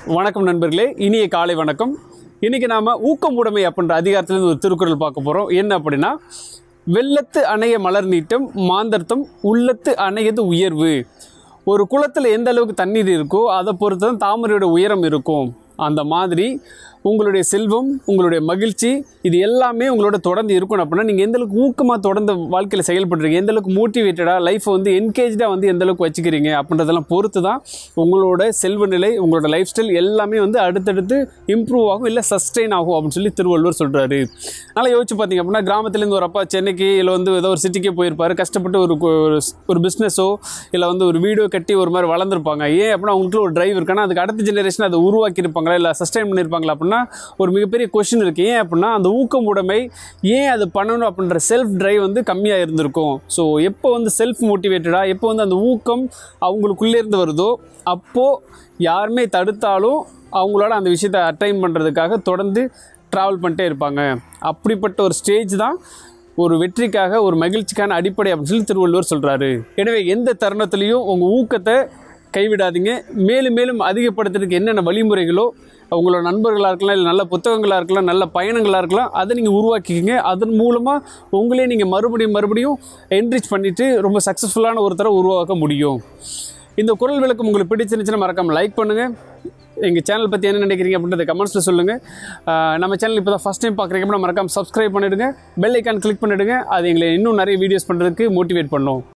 வணக்கம் நண்பர்களே இனிய காலை வணக்கம் இன்னைக்கு நாம ஊக்கம் உடைமை அப்படின்ற அதிகாரத்திலிருந்து ஒரு திருக்குறள் பார்க்க போறோம் என்ன அப்படின்னா வெள்ளத்து அணைய மலர் நீட்டம் மாந்தர்த்தம் உள்ளத்து அணையது உயர்வு ஒரு குளத்தில் எந்த அளவுக்கு தண்ணீர் இருக்கோ அதை பொறுத்து தான் தாமரையோட உயரம் இருக்கும் அந்த மாதிரி உங்களுடைய செல்வம் உங்களுடைய மகிழ்ச்சி இது எல்லாமே உங்களோட தொடர்ந்து இருக்கணும் அப்படின்னா நீங்கள் எந்த அளவுக்கு ஊக்கமாக தொடர்ந்து வாழ்க்கையில் செயல்படுறீங்க எந்த அளவுக்கு மோட்டிவேட்டடாக லைஃப்பை வந்து என்கேஜாக வந்து எந்த அளவுக்கு வச்சுக்கிறீங்க அப்படின்றதெல்லாம் பொறுத்து தான் உங்களோட செல்வ நிலை உங்களோட லைஃப் ஸ்டைல் எல்லாமே வந்து அடுத்தடுத்து இம்ப்ரூவ் ஆகும் இல்லை சஸ்டெயின் ஆகும் அப்படின்னு சொல்லி திருவள்ளுவர் சொல்கிறாரு அதனால் யோசிச்சு பார்த்தீங்க அப்படின்னா கிராமத்துலேருந்து ஒரு அப்பா சென்னைக்கு இல்லை வந்து ஏதோ ஒரு சிட்டிக்கே போயிருப்பாரு கஷ்டப்பட்டு ஒரு கு- ஒரு ஸ்- ஒரு பிஸ்னஸோ இல்லை வந்து ஒரு வீடோ கட்டி ஒரு மாதிரி வளர்ந்துருப்பாங்க ஏன் அப்படின்னா அவங்களுக்கு ஒரு டிரைவ் இருக்குன்னா அதுக்கு அடுத்த ஜெனரேஷன் அதை உருவாக்கியிருப்பாங்களா இல்லை சஸ்டைன் பண்ணியிருப்பாங்களா அப்படின்னா ஒரு மிகப்பெரிய கொஷின் இருக்குது ஏன் அப்படின்னா அந்த ஊக்கம் உடைமை ஏன் அது பண்ணணும் அப்படின்ற செல்ஃப் டிரைவ் வந்து கம்மியாக இருந்திருக்கும் ஸோ எப்போ வந்து செல்ஃப் மோட்டிவேட்டடாக எப்போ வந்து அந்த ஊக்கம் அவங்களுக்குள்ளே இருந்து வருதோ அப்போது யாருமே தடுத்தாலும் அவங்களோட அந்த விஷயத்தை அட்டைன் பண்ணுறதுக்காக தொடர்ந்து ட்ராவல் பண்ணிட்டே இருப்பாங்க அப்படிப்பட்ட ஒரு ஸ்டேஜ் தான் ஒரு வெற்றிக்காக ஒரு மகிழ்ச்சிக்கான அடிப்படை அப்படின்னு சொல்லி திருவள்ளுவர் சொல்கிறாரு எனவே எந்த தருணத்துலேயும் உங்கள் ஊக்கத்தை கைவிடாதீங்க மேலும் மேலும் அதிகப்படுத்துறதுக்கு என்னென்ன வழிமுறைகளோ உங்களோட நண்பர்களாக இருக்கலாம் இல்லை நல்ல புத்தகங்களாக இருக்கலாம் நல்ல பயணங்களாக இருக்கலாம் அதை நீங்கள் உருவாக்கிக்கிங்க அதன் மூலமாக உங்களே நீங்கள் மறுபடியும் மறுபடியும் என்ரிச் பண்ணிவிட்டு ரொம்ப சக்ஸஸ்ஃபுல்லான ஒருத்தரை உருவாக்க முடியும் இந்த குரல் விளக்கம் உங்களுக்கு பிடிச்சிருந்துச்சுன்னா மறக்காமல் லைக் பண்ணுங்கள் எங்கள் சேனல் பற்றி என்ன நினைக்கிறீங்க அப்படின்றத கமெண்ட்ஸில் சொல்லுங்கள் ஆஹ் நம்ம சேனல் இப்போ தான் ஃபஸ்ட் டைம் பார்க்குறீங்க அப்படின்னா மறக்காமல் சப்ஸ்கிரைப் பண்ணிவிடுங்க பெல் ஐக்கான் கிளிக் பண்ணிவிடுங்க அது எங்களை இன்னும் நிறைய வீடியோஸ் பண்ணுறதுக்கு மோட்டிவேட் பண்ணும்